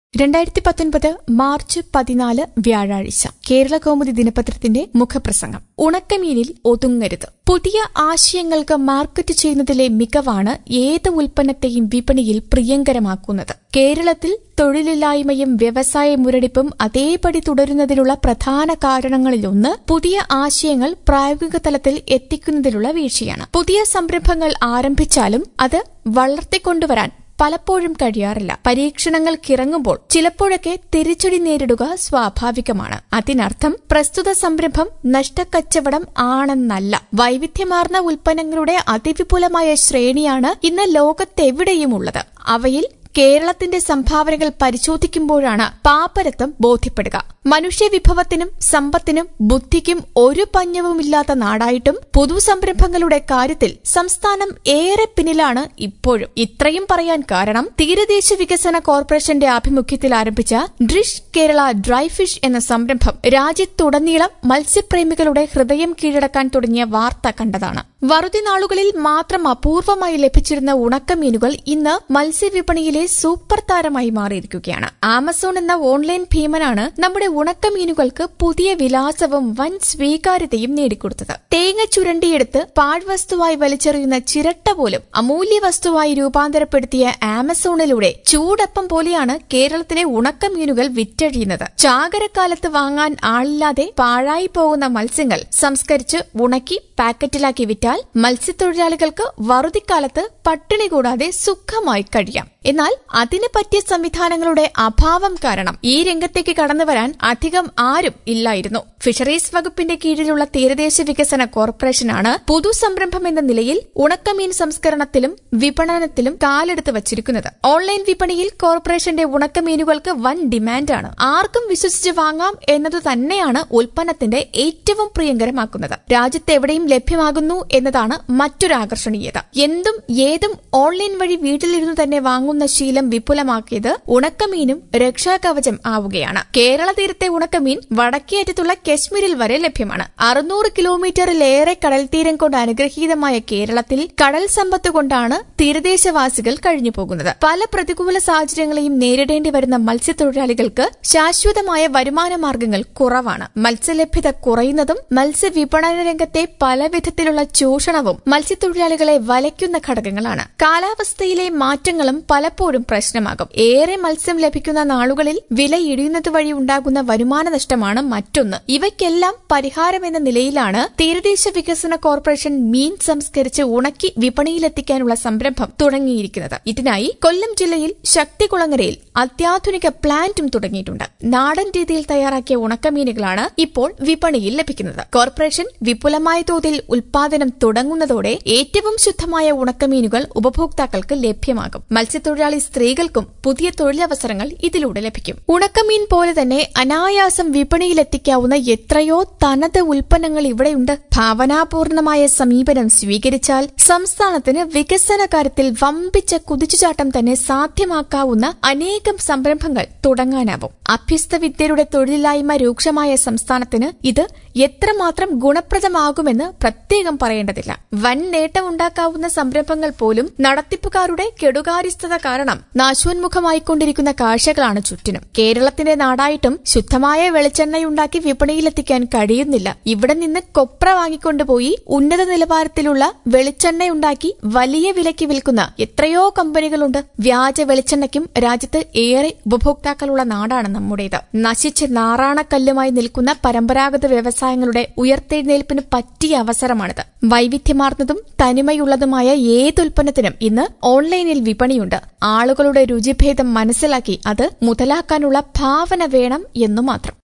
രണ്ടായിരത്തി പത്തൊൻപത് മാർച്ച് പതിനാല് വ്യാഴാഴ്ച കേരള കൗമുദി ദിനപത്രത്തിന്റെ മുഖപ്രസംഗം ഉണക്കമീനിൽ ഒതുങ്ങരുത് പുതിയ ആശയങ്ങൾക്ക് മാർക്കറ്റ് ചെയ്യുന്നതിലെ മികവാണ് ഏത് ഉൽപ്പന്നത്തെയും വിപണിയിൽ പ്രിയങ്കരമാക്കുന്നത് കേരളത്തിൽ തൊഴിലില്ലായ്മയും വ്യവസായ മുരടിപ്പും അതേപടി തുടരുന്നതിനുള്ള പ്രധാന കാരണങ്ങളിലൊന്ന് പുതിയ ആശയങ്ങൾ പ്രായോഗിക തലത്തിൽ എത്തിക്കുന്നതിലുള്ള വീഴ്ചയാണ് പുതിയ സംരംഭങ്ങൾ ആരംഭിച്ചാലും അത് വളർത്തിക്കൊണ്ടുവരാൻ പലപ്പോഴും കഴിയാറില്ല പരീക്ഷണങ്ങൾക്കിറങ്ങുമ്പോൾ ചിലപ്പോഴൊക്കെ തിരിച്ചടി നേരിടുക സ്വാഭാവികമാണ് അതിനർത്ഥം പ്രസ്തുത സംരംഭം നഷ്ടക്കച്ചവടം ആണെന്നല്ല വൈവിധ്യമാർന്ന ഉൽപ്പന്നങ്ങളുടെ അതിവിപുലമായ ശ്രേണിയാണ് ഇന്ന് ലോകത്തെവിടെയും ഉള്ളത് അവയിൽ കേരളത്തിന്റെ സംഭാവനകൾ പരിശോധിക്കുമ്പോഴാണ് പാപ്പരത്വം ബോധ്യപ്പെടുക മനുഷ്യവിഭവത്തിനും സമ്പത്തിനും ബുദ്ധിക്കും ഒരു പഞ്ഞവുമില്ലാത്ത നാടായിട്ടും പുതുസംരംഭങ്ങളുടെ കാര്യത്തിൽ സംസ്ഥാനം ഏറെ പിന്നിലാണ് ഇപ്പോഴും ഇത്രയും പറയാൻ കാരണം തീരദേശ വികസന കോർപ്പറേഷന്റെ ആഭിമുഖ്യത്തിൽ ആരംഭിച്ച ഡ്രിഷ് കേരള ഡ്രൈ ഫിഷ് എന്ന സംരംഭം രാജ്യത്തുടനീളം മത്സ്യപ്രേമികളുടെ ഹൃദയം കീഴടക്കാൻ തുടങ്ങിയ വാർത്ത കണ്ടതാണ് വറുതി നാളുകളിൽ മാത്രം അപൂർവമായി ലഭിച്ചിരുന്ന ഉണക്കമീനുകൾ ഇന്ന് മത്സ്യവിപണിയിലെ സൂപ്പർ താരമായി മാറിയിരിക്കുകയാണ് ആമസോൺ എന്ന ഓൺലൈൻ ഭീമനാണ് നമ്മുടെ ഉണക്കമീനുകൾക്ക് പുതിയ വിലാസവും വൻ സ്വീകാര്യതയും നേടിക്കൊടുത്തത് തേങ്ങ ചുരണ്ടിയെടുത്ത് പാഴ്വസ്തുവായി വലിച്ചെറിയുന്ന ചിരട്ട പോലും അമൂല്യ വസ്തുവായി രൂപാന്തരപ്പെടുത്തിയ ആമസോണിലൂടെ ചൂടപ്പം പോലെയാണ് കേരളത്തിലെ ഉണക്കമീനുകൾ വിറ്റഴിയുന്നത് ചാകരക്കാലത്ത് വാങ്ങാൻ ആളില്ലാതെ പാഴായി പോകുന്ന മത്സ്യങ്ങൾ സംസ്കരിച്ച് ഉണക്കി പാക്കറ്റിലാക്കി വിറ്റാൽ മത്സ്യത്തൊഴിലാളികൾക്ക് വറുതിക്കാലത്ത് പട്ടിണി കൂടാതെ സുഖമായി കഴിയാം എന്നാൽ അതിന് പറ്റിയ സംവിധാനങ്ങളുടെ അഭാവം കാരണം ഈ രംഗത്തേക്ക് കടന്നുവരാൻ അധികം ആരും ഇല്ലായിരുന്നു ഫിഷറീസ് വകുപ്പിന്റെ കീഴിലുള്ള തീരദേശ വികസന കോർപ്പറേഷനാണ് പുതുസംരംഭം എന്ന നിലയിൽ ഉണക്കമീൻ സംസ്കരണത്തിലും വിപണനത്തിലും കാലെടുത്ത് വച്ചിരിക്കുന്നത് ഓൺലൈൻ വിപണിയിൽ കോർപ്പറേഷന്റെ ഉണക്കമീനുകൾക്ക് വൻ ഡിമാൻഡാണ് ആർക്കും വിശ്വസിച്ച് വാങ്ങാം എന്നതു തന്നെയാണ് ഉൽപ്പന്നത്തിന്റെ ഏറ്റവും പ്രിയങ്കരമാക്കുന്നത് രാജ്യത്തെവിടെയും ലഭ്യമാകുന്നു എന്നതാണ് മറ്റൊരു ആകർഷണീയത എന്തും ഏതും ഓൺലൈൻ വഴി വീട്ടിലിരുന്നു തന്നെ വാങ്ങുന്ന ശീലം വിപുലമാക്കിയത് ഉണക്കമീനും രക്ഷാകവചം ആവുകയാണ് കേരള തീരത്തെ ഉണക്കമീൻ വടക്കേയറ്റത്തുള്ള കശ്മീരിൽ വരെ ലഭ്യമാണ് അറുന്നൂറ് കിലോമീറ്ററിലേറെ കടൽ തീരം കൊണ്ട് അനുഗ്രഹീതമായ കേരളത്തിൽ കടൽ സമ്പത്ത് കൊണ്ടാണ് തീരദേശവാസികൾ കഴിഞ്ഞു പോകുന്നത് പല പ്രതികൂല സാഹചര്യങ്ങളെയും നേരിടേണ്ടി വരുന്ന മത്സ്യത്തൊഴിലാളികൾക്ക് ശാശ്വതമായ വരുമാന മാർഗങ്ങൾ കുറവാണ് മത്സ്യലഭ്യത കുറയുന്നതും മത്സ്യവിപണന രംഗത്തെ പല വിധത്തിലുള്ള ചൂഷണവും മത്സ്യത്തൊഴിലാളികളെ വലയ്ക്കുന്ന ഘടകങ്ങളാണ് കാലാവസ്ഥയിലെ മാറ്റങ്ങളും പലപ്പോഴും പ്രശ്നമാകും ഏറെ മത്സ്യം ലഭിക്കുന്ന നാളുകളിൽ വില ഇടിയുന്നത് വഴി ഉണ്ടാകുന്ന വരുമാന നഷ്ടമാണ് മറ്റൊന്ന് ഇവയ്ക്കെല്ലാം പരിഹാരമെന്ന നിലയിലാണ് തീരദേശ വികസന കോർപ്പറേഷൻ മീൻ സംസ്കരിച്ച് ഉണക്കി വിപണിയിലെത്തിക്കാനുള്ള സംരംഭം തുടങ്ങിയിരിക്കുന്നത് ഇതിനായി കൊല്ലം ജില്ലയിൽ ശക്തികുളങ്ങരയിൽ അത്യാധുനിക പ്ലാന്റും തുടങ്ങിയിട്ടുണ്ട് നാടൻ രീതിയിൽ തയ്യാറാക്കിയ ഉണക്കമീനുകളാണ് ഇപ്പോൾ വിപണിയിൽ ലഭിക്കുന്നത് കോർപ്പറേഷൻ വിപുലമായ തോതിൽ ഉൽപാദനം തുടങ്ങുന്നതോടെ ഏറ്റവും ശുദ്ധമായ ഉണക്കമീനുകൾ ഉപഭോക്താക്കൾക്ക് ലഭ്യമാകും മത്സ്യത്തൊഴിലാളി സ്ത്രീകൾക്കും പുതിയ തൊഴിലവസരങ്ങൾ ഇതിലൂടെ ലഭിക്കും ഉണക്കമീൻ പോലെ തന്നെ അനായാസം വിപണിയിലെത്തിക്കാവുന്ന എത്രയോ തനത് ഉൽപ്പന്നങ്ങൾ ഇവിടെയുണ്ട് ഭാവനാപൂർണമായ സമീപനം സ്വീകരിച്ചാൽ സംസ്ഥാനത്തിന് വികസന കാര്യത്തിൽ വമ്പിച്ച കുതിച്ചുചാട്ടം തന്നെ സാധ്യമാക്കാവുന്ന അനേകം സംരംഭങ്ങൾ തുടങ്ങാനാവും അഭ്യസ്ത വിദ്യരുടെ തൊഴിലില്ലായ്മ രൂക്ഷമായ സംസ്ഥാനത്തിന് ഇത് എത്രമാത്രം ഗുണപ്രദമാകുമെന്ന് പ്രത്യേകം പറയേണ്ടതില്ല വൻ നേട്ടമുണ്ടാക്കാവുന്ന സംരംഭങ്ങൾ പോലും നടത്തിപ്പുകാരുടെ കെടുകാര്യസ്ഥത കാരണം നാശോന്മുഖമായിക്കൊണ്ടിരിക്കുന്ന കാഴ്ചകളാണ് ചുറ്റിനും കേരളത്തിന്റെ നാടായിട്ടും ശുദ്ധമായ വെളിച്ചെണ്ണയുണ്ടാക്കി വിപണിയിലെത്തിക്കാൻ കഴിയുന്നില്ല ഇവിടെ നിന്ന് കൊപ്ര വാങ്ങിക്കൊണ്ടുപോയി ഉന്നത നിലവാരത്തിലുള്ള വെളിച്ചെണ്ണയുണ്ടാക്കി വലിയ വിലയ്ക്ക് വിൽക്കുന്ന എത്രയോ കമ്പനികളുണ്ട് വ്യാജ വെളിച്ചെണ്ണയ്ക്കും രാജ്യത്ത് ഏറെ ഉപഭോക്താക്കളുള്ള നാടാണ് നമ്മുടേത് നശിച്ച് നാറാണക്കല്ലുമായി നിൽക്കുന്ന പരമ്പരാഗത വ്യവസായങ്ങളുടെ ഉയർത്തെഴുന്നേൽപ്പിന് പറ്റിയ അവസരമാണിത് വൈവിധ്യമാർന്നതും തനിമയുള്ളതുമായ ഏതുൽപ്പന്നത്തിനും ഇന്ന് ഓൺലൈനിൽ വിപണിയുണ്ട് ആളുകളുടെ രുചിഭേദം മനസ്സിലാക്കി അത് മുതലാക്കാനുള്ള ഭാവന വേണം എന്നു മാത്രം